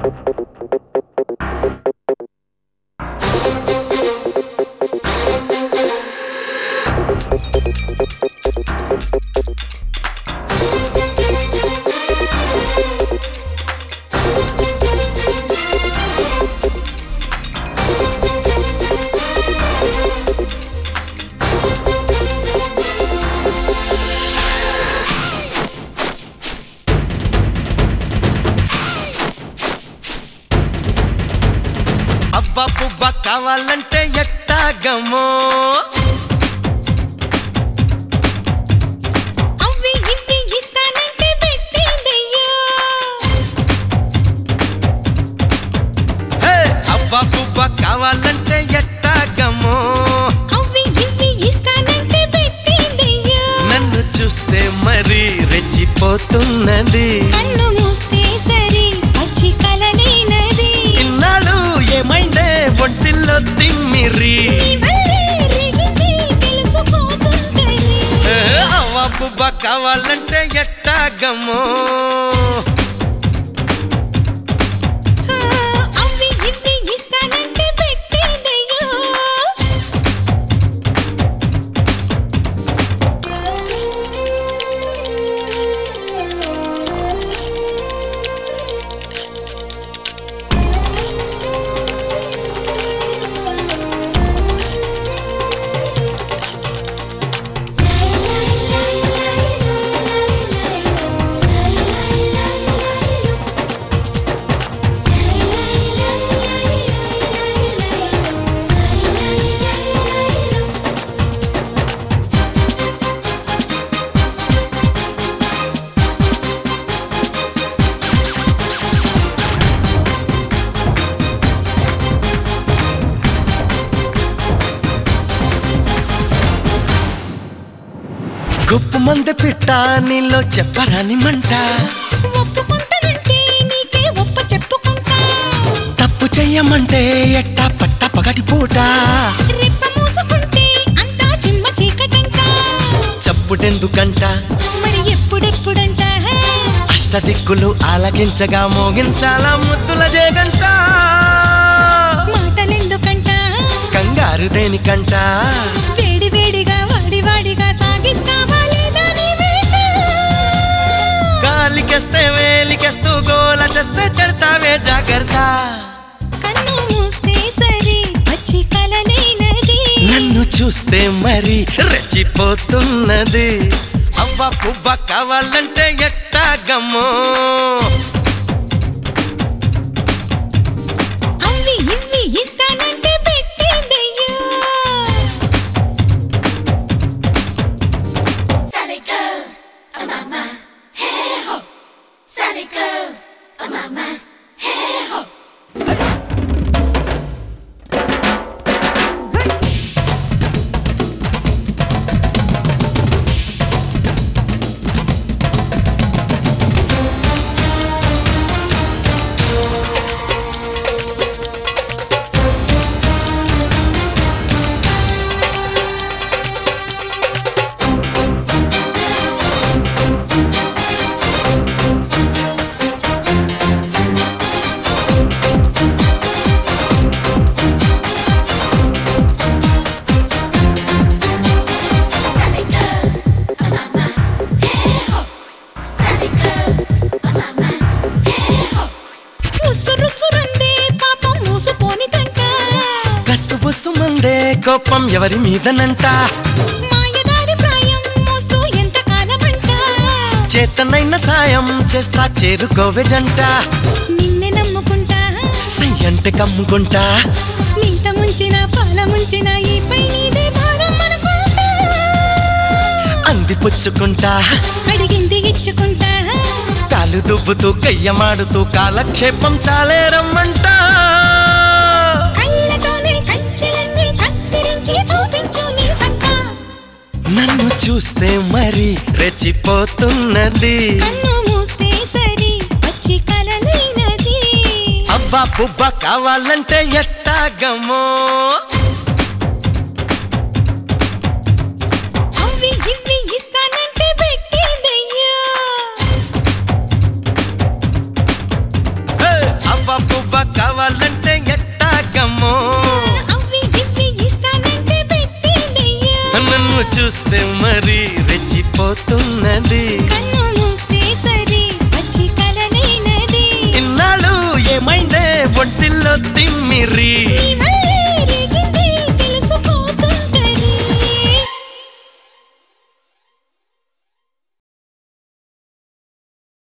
అవ్వ పువ్వ కావాలంటే ఎట్టాగమో అవ్వి ఇవ్వి ఇస్తానంటే పెట్టేదయ్యో హే! అవ్వ పువ్వ కావాలంటే ఎట్టాగమో అవ్వి ఇవ్వి ఇస్తానంటే పెట్టేదయ్యో నన్ను చూస్తే మరీ రెచ్చిపోతున్నది కన్ను మూస్తే సరి పచ్చి కలనేనది ఇన్నాళ్ళు ఏమైందే ఒంటిల్లో తిమ్మిరి నీ వల్లే రేగింది తెలిసిపోతుంటది హే! అవ్వ పువ్వ కావాలంటే ఎట్టాగమో ఆ, అవ్వి ఇవ్వి ఇస్తానంటే పెట్టేదయ్యో గుప్పు మంది పిట్ట నీలో చెప్పరాని మంట ఒప్పుకుంటానంటే నీకే ఒప్ప చెప్పుకుంటా తప్పు చెయ్యమంటే ఎట్టా పట్ట పగటి పూట రెప్ప మూసుకుంటే అంతా చిమ్మ చీకటంట చప్పుడెందుకంట మరి ఎప్పుడెప్పుడంట అష్టదిక్కులు ఆలకించగా మోగించాలా ముద్దుల జేగంట మాటలెందుకంట కంగారు దేనికంట వేడి వేడిగా వాడి వాడిగా సాగిస్తావా లేదా నీ వేట గాలికెస్తే వేలికెస్తూ గోల చేస్తే చెడతావే జాగ్రత్త కన్ను మూస్తే సరి పచ్చి కలనైనది నన్ను చూస్తే మరి రెచ్చిపోతున్నది అవ్వ పువ్వ కావాలంటే ఎట్టాగమ్మో అవ్వి ఇవ్వి ఇస్తానంటే పెట్టేదయ్యో Sally go, a mama, hey ho. Sally go, a mama, hey ho. Sally go, a mama, hey ho. Sally go, a mama, hey ho. రుసు రుసు రందే పాపం మూసుపోనిదంట కసు మందే కోపం ఎవరి మీదనంట మాయదారి ప్రాయం మోస్తూ ఎంత కాలమంట చేతనైన సాయం చేస్తా చేరుకోవే జంట నిన్నే నమ్ముకుంటా సై అంటే కమ్ముకుంటా నింట ముంచిన పాల ముంచిన ఈ పై నీదే భారం అనుకుంటా అంది పుచ్చుకుంటా అడిగింది ఇచ్చుకుంటా కాలు దువ్వుతూ కయ్యమాడుతూ కాలక్షేపం చాలే రమ్మంట కళ్ళతోనే కంచెలన్నీ కత్తిరించి చూపించు నీ సత్తా నన్ను చూస్తే మరి రెచ్చిపోతున్నది కన్ను మూస్తే సరి వచ్చి కలనైనది అవ్వ పువ్వ కావాలంటే ఎట్టాగమో అవ్వి ఇవ్వి ఇస్తానంటే పెట్టేదయ్యో హే! అవ్వ చూస్తే మరి రెచ్చిపోతున్నది కన్ను మూస్తే సరి వచ్చి కలలేనది ఇన్నాళ్ళు ఏమైందే ఒంటిల్లో తిమ్మిరి